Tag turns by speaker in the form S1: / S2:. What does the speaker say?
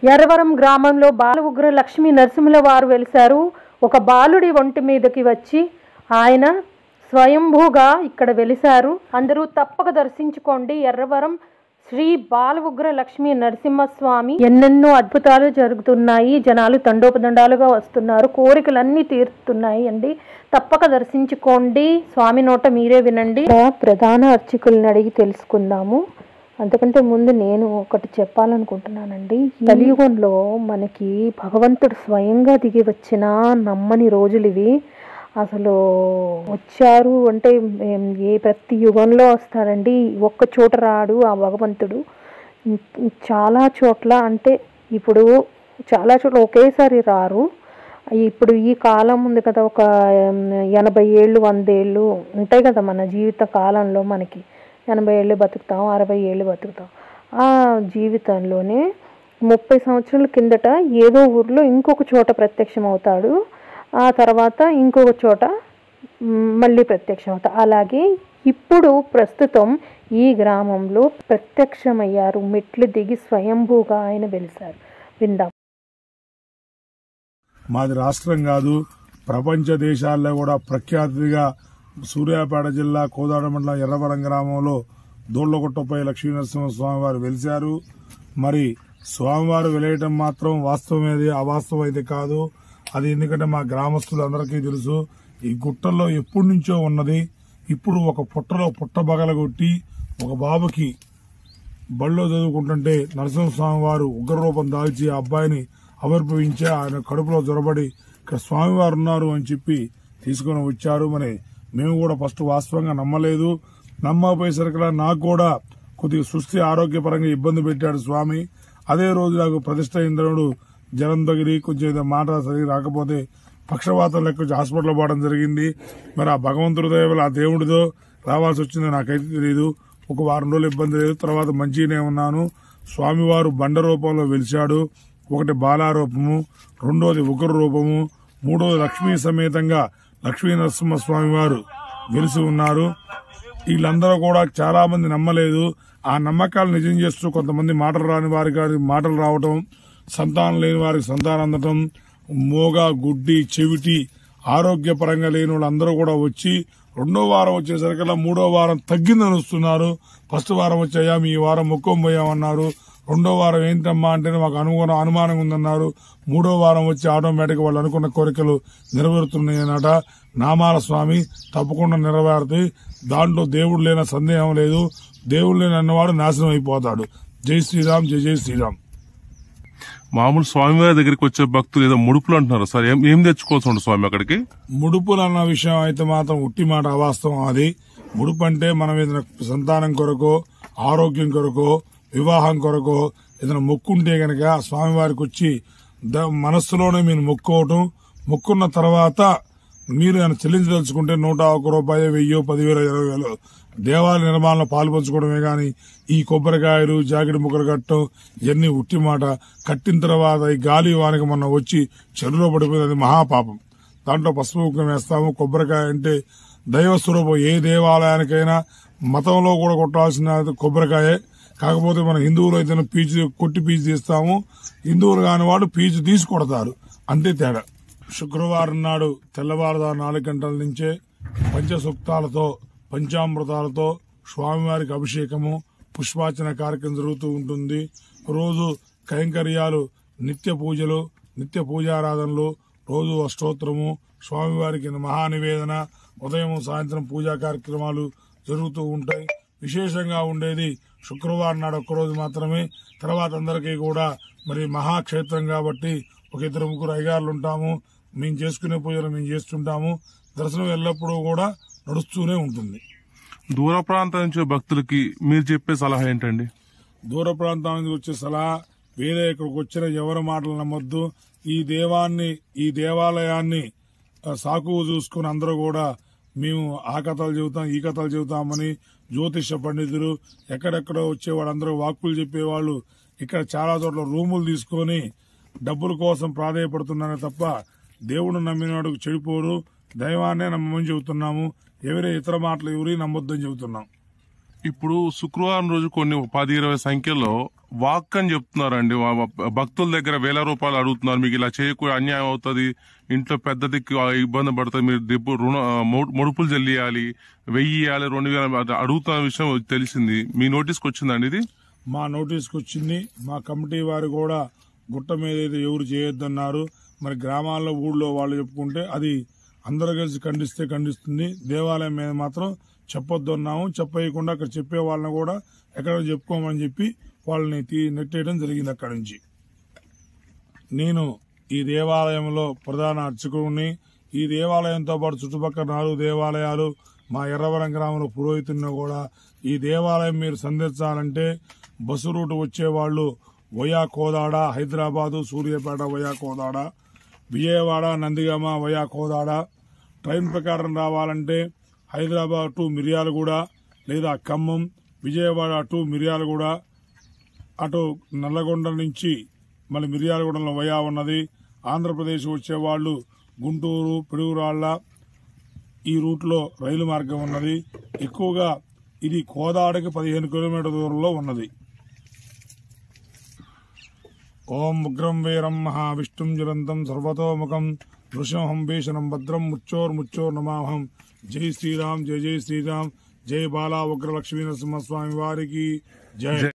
S1: ఎర్రవరం గ్రామంలో బాల ఉగ్ర లక్ష్మీ నరసింహుల వారు వెలిశారు ఒక బాలుడి ఒంటి మీదకి వచ్చి ఆయన స్వయంభూగా ఇక్కడ వెలిశారు అందరూ తప్పక దర్శించుకోండి ఎర్రవరం శ్రీ బాల ఉగ్ర లక్ష్మీ నరసింహస్వామి ఎన్నెన్నో అద్భుతాలు జరుగుతున్నాయి జనాలు తండోపదండాలుగా వస్తున్నారు కోరికలన్నీ తీరుతున్నాయి అండి తప్పక దర్శించుకోండి స్వామి నోట మీరే వినండి ప్రధాన అర్చకుల్ని అడిగి తెలుసుకుందాము అంతకంటే ముందు నేను ఒకటి చెప్పాలనుకుంటున్నానండి ఈ కలియుగంలో మనకి భగవంతుడు స్వయంగా దిగి వచ్చిన నమ్మని రోజులు ఇవి అసలు వచ్చారు అంటే ఏం, ఏ ప్రతి యుగంలో వస్తాడండి ఒక్క చోట రాడు ఆ భగవంతుడు ఇం- చాలా చోట్ల అంటే ఇప్పుడు చాలా చోట్ల ఒకేసారి రారు ఇప్పుడు ఈ కాలం ఉంది కదా ఒక ఎం, ఎనభై ఏళ్ళు వంద ఏళ్ళు ఉంటాయి కదా మన జీవిత కాలంలో మనకి ఎనభై ఏళ్ళు బతుకుతాం అరవై ఏళ్ళు బతుకుతాం ఆ జీవితంలోనే ముప్పై సంవత్సరాల కిందట ఏదో ఊర్లో ఇంకొక చోట ప్రత్యక్షం అవుతాడు ఆ తర్వాత ఇంకొక చోట మ్, మళ్ళీ ప్రత్యక్షం అవుతాడు అలాగే ఇప్పుడు ప్రస్తుతం ఈ గ్రామంలో ప్రత్యక్షమయ్యారు మెట్లు దిగి స్వయంభూగా ఆయన వెలిశారు విందాం
S2: మాది రాష్ట్రం కాదు ప్రపంచ దేశాల్లో కూడా ప్రఖ్యాతిగా సూర్యాపేట జిల్లా కోదాడ మండలం ఎర్రవరం గ్రామంలో దూళ్లగుట్టపై లక్ష్మీ నరసింహస్వామి వారు వెలిశారు మరి స్వామివారు వెలయటం మాత్రం వాస్తవమేది అవాస్తవం అయితే కాదు అది ఎందుకంటే మా గ్రామస్తులందరికీ తెలుసు ఈ గుట్టల్లో ఎప్పటి నుంచో ఉన్నది ఇప్పుడు ఒక పుట్టలో పుట్ట బగలగొట్టి ఒక బాబుకి బడిలో చదువుకుంటుంటే నరసింహస్వామి వారు ఉగ్రరూపం దాల్చి ఆ అబ్బాయిని అవర్భవించి ఆయన కడుపులో జొరబడి ఇక్కడ స్వామివారు ఉన్నారు అని చెప్పి తీసుకుని వచ్చారు మరి మేము కూడా ఫస్ట్ వాస్తవంగా నమ్మలేదు నమ్మపోయేసరికి నాకు కూడా కొద్దిగా సృష్టి ఆరోగ్యపరంగా ఇబ్బంది పెట్టాడు స్వామి అదే రోజు నాకు ప్రతిష్ట ఇంద్రుడు జలం తగిలి కొంచెం ఏదో మాట సరిగ్గా రాకపోతే పక్షవాతం లెక్క వచ్చి హాస్పిటల్ పోవడం జరిగింది మరి ఆ భగవంతుడి దయ వల్ల ఆ దేవుడితో రావాల్సి వచ్చిందో నాకైతే తెలియదు ఒక వారం రోజులు ఇబ్బంది లేదు తర్వాత మంచిగానే ఉన్నాను స్వామివారు బండ రూపంలో వెలిశాడు ఒకటి బాలారూపము రెండోది ఉగ్ర రూపము మూడోది లక్ష్మీ సమేతంగా లక్ష్మీ నరసింహ స్వామి వారు వెలిసి ఉన్నారు వీళ్ళందరూ కూడా చాలా మంది నమ్మలేదు ఆ నమ్మకాలు నిజం చేస్తూ కొంతమంది మాటలు రాని వారికి వారికి మాటలు రావటం సంతానం లేని వారికి సంతానం అందటం మోగ గుడ్డి చెవిటి ఆరోగ్యపరంగా లేని వాళ్ళందరూ కూడా వచ్చి రెండో వారం వచ్చేసరికల్లా మూడో వారం తగ్గిందని వస్తున్నారు ఫస్ట్ వారం వచ్చాయా మీ వారం మొక్కం పోయామన్నారు రెండో వారం ఏంటమ్మా అంటే మాకు అనుగుణ అనుమానం ఉందన్నారు మూడో వారం వచ్చి ఆటోమేటిక్ వాళ్ళు అనుకున్న కోరికలు నెరవేరుతున్నాయన్నట నామాల స్వామి తప్పకుండా నెరవేరుతాయి దాంట్లో దేవుడు లేని సందేహం లేదు దేవుడు లేని అన్నవాడు నాశనం అయిపోతాడు జై శ్రీరామ్ జై జై శ్రీరామ్
S3: మామూలు స్వామివారి దగ్గరికి వచ్చే భక్తులు ఏదో ముడుపులు అంటున్నారు సార్ ఏం ఏం తెచ్చుకోవాల్సి ఉంటుంది స్వామి అక్కడికి
S2: ముడుపులు అన్న విషయం అయితే మాత్రం ఉట్టి మాట అవాస్తవం అది ముడుపు అంటే మనం ఏదైనా సంతానం కొరకు ఆరోగ్యం కొరకు వివాహం కొరకు ఏదైనా మొక్కుంటే గనక స్వామివారికి వచ్చి ద- మనస్సులోనే మీరు మొక్కోవటం మొక్కున్న తర్వాత మీరు ఆయన చెల్లించదలుచుకుంటే నూట ఒక రూపాయలు వెయ్యో పదివేలు ఇరవై వేలు దేవాలయ నిర్మాణంలో పాల్పంచుకోవడమే గాని ఈ కొబ్బరికాయలు జాకెట్ ముక్కలు కట్టడం ఇవన్నీ ఉట్టి మాట కట్టిన తర్వాత ఈ గాలి వానకి మొన్న వచ్చి చెరువులో పడిపోయింది అది మహాపాపం దాంట్లో పసుపు కుంకుమ వేస్తాము కొబ్బరికాయ అంటే దైవ స్వరూపం ఏ దేవాలయానికైనా మతంలో కూడా కొట్టాల్సిన కొబ్బరికాయే కాకపోతే మన హిందువులు అయితే పీచు కొట్టి పీచు తీస్తాము హిందువులు కాని వాడు పీచు తీసి కొడతారు అంతే తేడా శుక్రవారం నాడు తెల్లవారుదారు నాలుగు గంటల నుంచే పంచసూక్తాలతో పంచామృతాలతో స్వామివారికి అభిషేకము పుష్పార్చన కార్యక్రమం జరుగుతూ ఉంటుంది రోజు కైంకర్యాలు నిత్య పూజలు నిత్య పూజారాధనలు రోజు అష్టోత్తరము స్వామివారికి మహానివేదన ఉదయం సాయంత్రం పూజా కార్యక్రమాలు జరుగుతూ ఉంటాయి విశేషంగా ఉండేది శుక్రవారం నాడు ఒక్కరోజు మాత్రమే తర్వాత అందరికీ కూడా మరి మహాక్షేత్రం కాబట్టి ఒక ఇద్దరు ముగ్గురు అయ్యగారులు ఉంటాము మేము చేసుకునే పూజలు మేము చేస్తుంటాము దర్శనం ఎల్లప్పుడూ కూడా నడుస్తూనే ఉంటుంది
S3: దూర ప్రాంతం నుంచి వచ్చే భక్తులకి మీరు చెప్పే సలహా ఏంటండి
S2: దూర ప్రాంతం నుంచి వచ్చే సలహా వేరే ఇక్కడికి వచ్చిన ఎవరి మాటలు నమ్మొద్దు ఈ దేవాన్ని ఈ దేవాలయాన్ని ఆ, సాకువు చూసుకుని అందరూ కూడా మేము ఆ కథలు చెబుతాం ఈ కథలు చెబుతామని జ్యోతిష పండితులు ఎక్కడెక్కడో వచ్చే వాళ్ళందరూ వాక్కులు చెప్పేవాళ్ళు ఇక్కడ చాలా చోట్ల రూములు తీసుకొని డబ్బుల కోసం ప్రాధాయపడుతున్నారే తప్ప దేవుడు నమ్మినవాడు చెడిపోరు దైవాన్నే నమ్మమని చెబుతున్నాము ఎవరే ఇతర మాటలు ఎవరి నమ్మొద్దని చెబుతున్నాం
S3: ఇప్పుడు శుక్రవారం రోజు కొన్ని పది ఇరవై సంఖ్యలో వాక్ అని చెప్తున్నారండి వా- వా- భక్తుల దగ్గర వేల రూపాయలు అడుగుతున్నారు మీకు ఇలా చేయకూడదు అన్యాయం అవుతుంది ఇంట్లో పెద్ద దిక్కు ఆ ఇబ్బంది పడుతుంది మీరు దిప్పు రుణ మొ- ముడుపులు చెల్లియాలి వెయ్యి ఇవ్వాలి రెండు వేల అట్లా అడుగుతున్న విషయం తెలిసింది మీ నోటీస్కి వచ్చిందండి ఇది
S2: మా నోటీస్కి వచ్చింది మా కమిటీ వారు కూడా గుట్ట మీద అయితే ఎవరు చేయొద్దన్నారు మరి గ్రామాల్లో ఊళ్ళో వాళ్ళు చెప్పుకుంటే అది అందరూ కలిసి ఖండిస్తే ఖండిస్తుంది దేవాలయం మీద మాత్రం చెప్పొద్దు అన్నాము చెప్పేయకుండా అక్కడ చెప్పే వాళ్ళని కూడా ఎక్కడ చెప్పుకోమని చెప్పి వాళ్ళని తీ నెట్టేయడం జరిగింది అక్కడి నుంచి నేను ఈ దేవాలయంలో ప్రధాన అర్చకుడిని ఈ దేవాలయంతో పాటు చుట్టుపక్కల నాలుగు దేవాలయాలు మా ఎర్రవరం గ్రామంలో పురోహితుడిని కూడా ఈ దేవాలయం మీరు సందర్శించాలంటే బస్సు రూట్ వచ్చేవాళ్ళు via Kodad Hyderabad Suryapet via Kodad Vijayawada Nandigama via Kodad train ప్రకారం రావాలంటే హైదరాబాద్ టు మిర్యాలగూడ లేదా ఖమ్మం విజయవాడ టు మిర్యాలగూడ అటు నల్లగొండ నుంచి మళ్ళీ మిర్యాలగూడలో వయా ఉన్నది ఆంధ్రప్రదేశ్ వచ్చేవాళ్ళు గుంటూరు పిడుగురాళ్ల ఈ రూట్లో రైలు మార్గం ఉన్నది ఎక్కువగా ఇది కోదాడకి పదిహేను కిలోమీటర్ దూరంలో ఉన్నది ఓం ఉగ్రం వీరం మహావిష్ణుం జ్వలంతం సర్వతోముఖం నృసింహం భీషణం భద్రం ముచ్చోర్ముచ్చోర్ నమాహం జై శ్రీరామ్ జై జై శ్రీరామ్ జై బాలా ఉగ్ర లక్ష్మీ నరసింహస్వామి వారికి జై